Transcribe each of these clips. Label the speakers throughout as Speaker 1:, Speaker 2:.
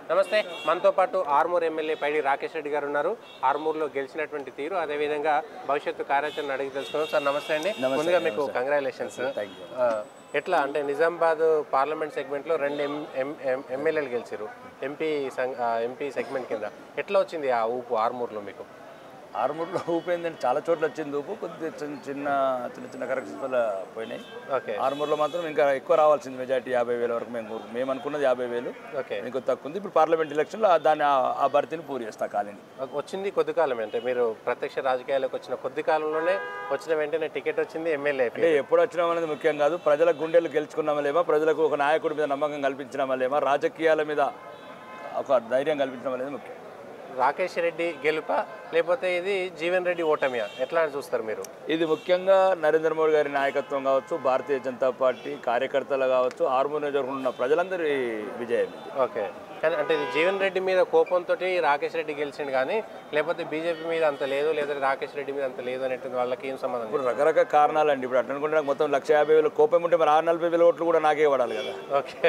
Speaker 1: నమస్తే మనతో పాటు ఆర్మూర్ ఎమ్మెల్యే పైడి రాకేష్ రెడ్డి గారు ఉన్నారు ఆర్మూర్లో గెలిచినటువంటి తీరు అదేవిధంగా భవిష్యత్తు కార్యాచరణ అడిగి తెలుసుకున్నాం సార్ నమస్తే అండి ముందుగా మీకు కంగ్రాచులేషన్స్ ఎట్లా అంటే నిజామాబాద్ పార్లమెంట్ సెగ్మెంట్లో రెండు ఎం ఎం- ఎం- ఎమ్మెల్యేలు గెలిచారు ఎంపీ సం- ఆ, ఎంపీ సెగ్మెంట్ కింద ఎట్లా వచ్చింది ఆ ఊపు ఆర్మూర్లో మీకు
Speaker 2: ఆరుమూరులో ఊపు ఏంటంటే చాలా చోట్ల వచ్చింది ఊపు కొద్దిగా చిన్న చిన్న చిన్న చిన్న కరెక్షన్స్ వల్ల పోయినాయి
Speaker 1: ఓకే
Speaker 2: ఆరుమూరులో మాత్రం ఇంకా ఎక్కువ రావాల్సింది మెజార్టీ యాభై వేల వరకు మేము కోరు- మేము అనుకున్నది యాభై వేలు
Speaker 1: ఓకే
Speaker 2: ఇంకో తక్కువ ఉంది ఇప్పుడు పార్లమెంట్ ఎలక్షన్లో ఆ- దాన్ని ఆ- ఆ భర్తీని పూరి చేస్తా కాలని
Speaker 1: వచ్చింది కొద్ది కాలమే అంటే మీరు ప్రత్యక్ష రాజకీయాలకు వచ్చిన కొద్ది కాలంలోనే వచ్చిన వెంటనే టికెట్ వచ్చింది ఎమ్మెల్యే
Speaker 2: అంటే ఎప్పుడు వచ్చినాం అనేది ముఖ్యం కాదు ప్రజల గుండెలు గెలుచుకున్నామా లేమా ప్రజలకు ఒక నాయకుడి మీద నమ్మకం కల్పించినామా లేమా రాజకీయాల మీద ఒక ధైర్యం కల్పించడం అనేది ముఖ్యం
Speaker 1: రాకేష్ రెడ్డి గెలుప లేకపోతే ఇది జీవన్ రెడ్డి ఓటమియా ఎట్లా అని చూస్తారు మీరు
Speaker 2: ఇది ముఖ్యంగా నరేంద్ర మోడీ గారి నాయకత్వం కావచ్చు భారతీయ జనతా పార్టీ కార్యకర్తలు కావచ్చు ఆర్మూర్ జరుగుతున్న ప్రజలందరి విజయం ఇది
Speaker 1: ఓకే కానీ అంటే ఇది జీవన్ రెడ్డి మీద కోపంతో రాకేష్ రెడ్డి గెలిచిండు కానీ లేకపోతే బీజేపీ మీద అంత లేదు లేదా రాకేష్ రెడ్డి మీద అంత లేదు అనేటువంటి వాళ్ళకి ఏం సంబంధం
Speaker 2: ఇప్పుడు రకరకాల కారణాలు అండి ఇప్పుడు అట్లా అనుకుంటే నాకు మొత్తం లక్ష యాభై వేలు కోపం ఉంటే మరి ఆరు నలభై వేల ఓట్లు కూడా నాకే పడాలి కదా
Speaker 1: ఓకే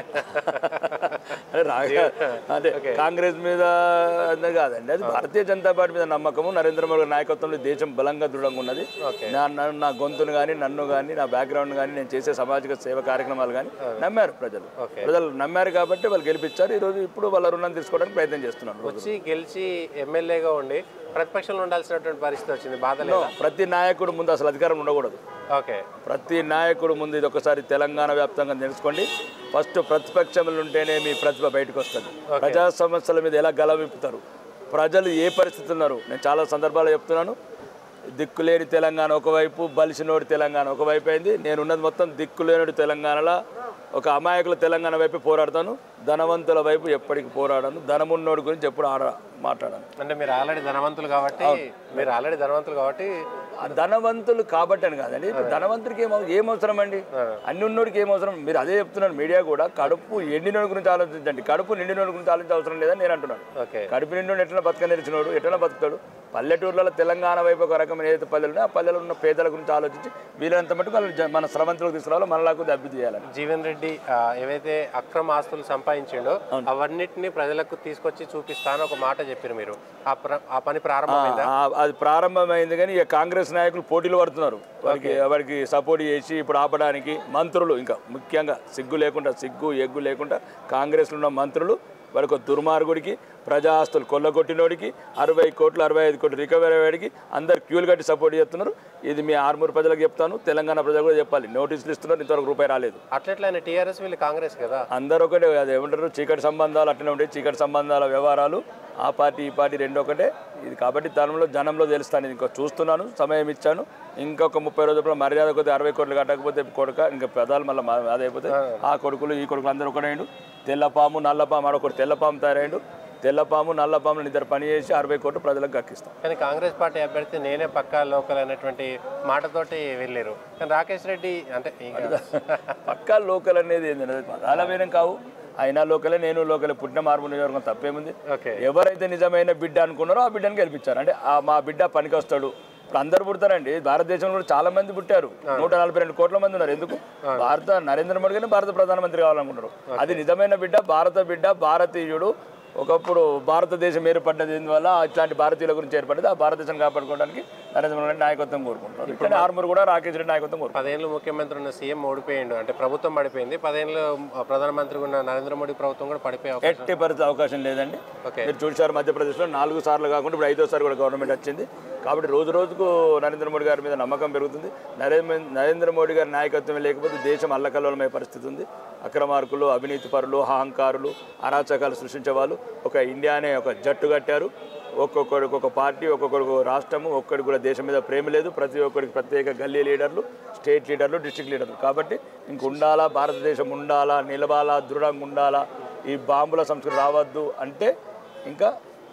Speaker 2: అదే రాగా అదే కాంగ్రెస్ మీద అన్నది కాదండి అది భారతీయ జనతా పార్టీ మీద నమ్మకము నరేంద్ర మోడీ గారి నాయకత్వంలో దేశం బలంగా దృఢంగా ఉన్నది
Speaker 1: ఓకే.
Speaker 2: నా నా- నా గొంతును కానీ నన్ను కానీ నా బ్యాక్గ్రౌండ్ కానీ నేను చేసే సామాజిక సేవ కార్యక్రమాలు కానీ నమ్మారు ప్రజలు
Speaker 1: ఓకే.
Speaker 2: ప్రజలు నమ్మారు కాబట్టి వాళ్ళు గెలిపించారు ఈ రోజు ఇప్పుడు వాళ్ళ రుణం తీసుకోవడానికి ప్రయత్నం చేస్తున్నారు
Speaker 1: వచ్చి గెలిచి ఎమ్మెల్యేగా ఉండి ప్రతిపక్షంలో ఉండాల్సినటువంటి పరిస్థితి వచ్చింది బాధ లేదా
Speaker 2: ప్రతి నాయకుడు ముందు అసలు అధికారం ఉండకూడదు
Speaker 1: ఓకే
Speaker 2: ప్రతి నాయకుడు ముందు ఇది ఒకసారి తెలంగాణ వ్యాప్తంగా తెలుసుకోండి ఫస్ట్ ప్రతిపక్షంలో ఉంటేనే మీ ప్రతిభ బయటకు వస్తుంది ప్రజా సమస్యల మీద ఎలా గలవిప్పుతారు ప్రజలు ఏ పరిస్థితి ఉన్నారు నేను చాలా సందర్భాలు చెప్తున్నాను దిక్కులేని తెలంగాణ ఒకవైపు బలిసినోడి తెలంగాణ ఒకవైపు అయింది నేను ఉన్నది మొత్తం దిక్కులేనుడి తెలంగాణలో ఒక అమాయకుల తెలంగాణ వైపు పోరాడతాను ధనవంతుల వైపు ఎప్పటికి పోరాడను ధనమున్నోడి గురించి ఎప్పుడు ఆడ మాట్లాడను
Speaker 1: అంటే మీరు ఆల్రెడీ ధనవంతులు కాబట్టి మీరు ఆల్రెడీ ధనవంతులు కాబట్టి
Speaker 2: ఆ ధనవంతులు కాబట్టి అని కాదండి ఇప్పుడు ధనవంతుడికి ఏం అవ- ఏం అవసరం అండి అన్ని ఉన్నోడికి ఏం అవసరం మీరు అదే చెప్తున్నాను మీడియా కూడా కడుపు ఎండినోడి గురించి ఆలోచించండి కడుపు నిండినోడి గురించి ఆలోచించే అవసరం లేదని నేను అంటున్నాను
Speaker 1: ఓకే
Speaker 2: కడుపు నిండి ఎట్లా బతక నేర్చినోడు ఎట్లా బతుకుతాడు పల్లెటూర్లలో తెలంగాణ వైపు ఒక రకమైన ఏదైతే పల్లెలు ఉన్నాయో ఆ పల్లెలో ఉన్న పేదల గురించి ఆలోచించి వీలైనంత మటుకు వాళ్ళు జ- మన శ్రమంతులకు తీసుకురావాలి మనలాకు అభివృద్ధి చేయాలని
Speaker 1: జీవన్ రెడ్డి ఆ, ఏవైతే అక్రమ ఆస్తులు సంపాదించిండో అవన్నిటిని ప్రజలకు తీసుకొచ్చి చూపిస్తాను ఒక మాట చెప్పారు మీరు ఆ ప్ర- ఆ పని ప్రారంభమైందా
Speaker 2: ఆ- అది ప్రారంభమైంది కానీ ఇక కాంగ్రెస్ నాయకులు పోటీలు పడుతున్నారు వాడికి వాడికి సపోర్ట్ చేసి ఇప్పుడు ఆపడానికి మంత్రులు ఇంకా ముఖ్యంగా సిగ్గు లేకుండా సిగ్గు ఎగ్గు లేకుండా కాంగ్రెస్లో ఉన్న మంత్రులు వాడికి ఒక దుర్మార్గుడికి ప్రజా ఆస్తులు కొల్లగొట్టినోడికి అరవై కోట్లు అరవై ఐదు కోట్లు రికవరీ అయ్యాడికి అందరు క్యూలు కట్టి సపోర్ట్ చేస్తున్నారు ఇది మీ ఆర్మూరు ప్రజలకు చెప్తాను తెలంగాణ ప్రజలకు కూడా చెప్పాలి నోటీసులు ఇస్తున్నారు ఇంతవరకు రూపాయి రాలేదు
Speaker 1: అట్లెట్లా ఆయన టీఆర్ఎస్ వీళ్ళు కాంగ్రెస్ కదా
Speaker 2: అందరూ ఒకటే అది ఏమంటారు చీకటి సంబంధాలు అట్లనే ఉంటాయి చీకటి సంబంధాల వ్యవహారాలు ఆ పార్టీ ఈ పార్టీ రెండు ఒకటే ఇది కాబట్టి తనంలో జనంలో తెలుస్తాను ఇంకా చూస్తున్నాను సమయం ఇచ్చాను ఇంకొక ముప్పై రోజుల మర్యాద కొద్ది అరవై కోట్లు కట్టకపోతే కొడుక ఇంకా పెదాలు మళ్ళీ అదైపోతే ఆ కొడుకులు ఈ కొడుకులు అందరూ ఒకటైండు తెల్లపాము నల్లపాము ఆడొకటి తెల్లపాము తయారైండు తెల్లపాము నల్లపాము ఇద్దరు పని చేసి అరవై కోట్లు ప్రజలకు గక్కిస్తాం
Speaker 1: కానీ కాంగ్రెస్ పార్టీ అభ్యర్థి నేనే పక్కా లోకల్ అనేటువంటి మాటతోటి వెళ్ళారు కానీ రాకేష్ రెడ్డి అంటే ఇక-
Speaker 2: పక్కా లోకల్ అనేది ఏంటంటే పదాల వేరం కావు అయినా లోకలే నేను లోకలే పుట్టిన మార్పు నియోజకవర్గం తప్పేముంది
Speaker 1: ఓకే
Speaker 2: ఎవరైతే నిజమైన బిడ్డ అనుకున్నారో ఆ బిడ్డను గెలిపించారు అంటే ఆ మా బిడ్డ పనికి వస్తాడు ఇప్పుడు అందరు పుడతారండి భారతదేశంలో కూడా చాలా మంది పుట్టారు నూట నలభై రెండు కోట్ల మంది ఉన్నారు ఎందుకు భారత నరేంద్ర మోడీ గారిని భారత ప్రధానమంత్రి కావాలనుకుంటారు అది నిజమైన బిడ్డ భారత బిడ్డ భారతీయుడు ఒకప్పుడు భారతదేశం ఏర్పడ్డది వల్ల ఇట్లాంటి భారతీయుల గురించి ఏర్పడ్డది ఆ భారతదేశం కాపాడుకోవడానికి నరేంద్ర మోడీ గారి నాయకత్వం కోరుకుంటారు ఇక్కడ ఆర్మూర్ కూడా రాకేష్ రెడ్డి నాయకత్వం కోరుకుంటారు
Speaker 1: పదేళ్ళు ముఖ్యమంత్రి ఉన్న సీఎం ఓడిపోయిండు అంటే ప్రభుత్వం పడిపోయింది పదేళ్ళు ప్రధానమంత్రి ఉన్న నరేంద్ర మోడీ ప్రభుత్వం కూడా పడిపోయే అవకాశం
Speaker 2: ఎట్టి పరిస్థితి అవకాశం లేదండి
Speaker 1: ఓకే
Speaker 2: మీరు చూశారు మధ్యప్రదేశ్లో నాలుగు సార్లు కాకుండా ఇప్పుడు ఐదోసారి కూడా గవర్నమెంట్ వచ్చింది కాబట్టి రోజు రోజుకు నరేంద్ర మోడీ గారి మీద నమ్మకం పెరుగుతుంది నరేంద్ర నరేంద్ర మోడీ గారి నాయకత్వం లేకపోతే దేశం అల్లకల్లోలమయ్యే పరిస్థితి ఉంది అక్రమార్కులు అవినీతి పరులు అహంకారులు అరాచకాలు సృష్టించే వాళ్ళు ఒక ఇండియానే ఒక జట్టు కట్టారు ఒక్కొక్కడికి ఒక పార్టీ ఒక్కొక్కడికి ఒక రాష్ట్రము ఒక్కడికి కూడా దేశం మీద ప్రేమ లేదు ప్రతి ఒక్కరికి ప్రత్యేక గల్లీ లీడర్లు స్టేట్ లీడర్లు డిస్ట్రిక్ట్ లీడర్లు కాబట్టి ఇంక ఉండాలా భారతదేశం ఉండాలా నిలవాలా దృఢంగా ఉండాలా ఈ బాంబుల సంస్కృతి రావద్దు అంటే ఇంకా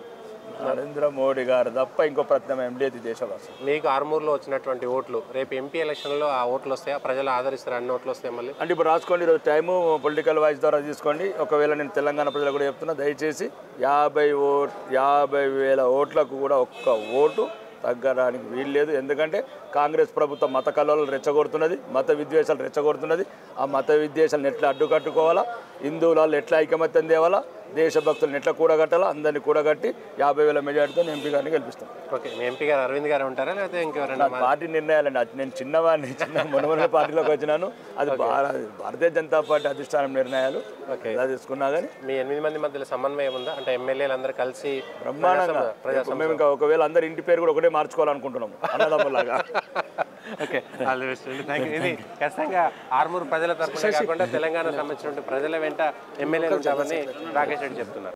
Speaker 2: నరేంద్ర మోడీ గారు తప్ప ఇంకో ప్రత్యామ్నాయం లేదు ఈ దేశవాసం
Speaker 1: మీకు ఆర్మూర్లో వచ్చినటువంటి ఓట్లు రేపు ఎంపీ ఎలక్షన్లో ఆ ఓట్లు వస్తాయా ప్రజలు ఆదరిస్తారు అన్ని ఓట్లు వస్తాయి మళ్ళీ
Speaker 2: అంటే ఇప్పుడు రాసుకోండి ఈరోజు టైము పొలిటికల్ వాయిస్ ద్వారా తీసుకోండి ఒకవేళ నేను తెలంగాణ ప్రజలకు కూడా చెప్తున్నా దయచేసి యాభై ఓట్ యాభై వేల ఓట్లకు కూడా ఒక్క ఓటు తగ్గడానికి వీల్లేదు ఎందుకంటే కాంగ్రెస్ ప్రభుత్వం మత కలవలు రెచ్చగొడుతున్నది మత విద్వేషాలు రెచ్చగొడుతున్నది ఆ మత విద్వేషాలను ఎట్లా అడ్డుకట్టుకోవాలా హిందువులలో ఎట్లా ఐకమత్యం తేవాలా దేశభక్తులను ఎట్లా కూడగట్టాలో అందరినీ కూడగట్టి యాభై వేల మెజార్టీతో ఎంపీ గారిని గెలిపిస్తాం
Speaker 1: ఓకే మీ ఎంపీ గారు అరవింద్ గారు ఉంటారా లేకపోతే ఇంకెవరైనా
Speaker 2: నా పార్టీ నిర్ణయాలండి అది నేను చిన్నవాడిని చిన్న మొన్న పార్టీలోకి వచ్చినాను అది భార- భారతీయ జనతా పార్టీ అధిష్టానం నిర్ణయాలు
Speaker 1: ఓకే.
Speaker 2: ఎలా తీసుకున్నా కానీ
Speaker 1: మీ ఎనిమిది మంది మధ్యలో సమన్వయం ఉందా అంటే ఎమ్మెల్యేలు అందరూ కలిసి
Speaker 2: బ్రహ్మాండంగా
Speaker 1: ప్రజా
Speaker 2: మేము ఇంకా ఒకవేళ అందరి ఇంటి పేరు కూడా ఒకటే మార్చుకోవాలనుకుంటున్నాము అన్నదమ్ములాగా
Speaker 1: ఓకే ఆల్ ది బెస్ట్ అండి థ్యాంక్ యూ ఇది ఖచ్చితంగా ఆర్మూరు ప్రజల తరఫున కాకుండా తెలంగాణ సంబంధించిన ప్రజల వెంట ఎమ్మెల్యేలు ఉంటామని రాకేష్ రెడ్డి చెప్తున్నారు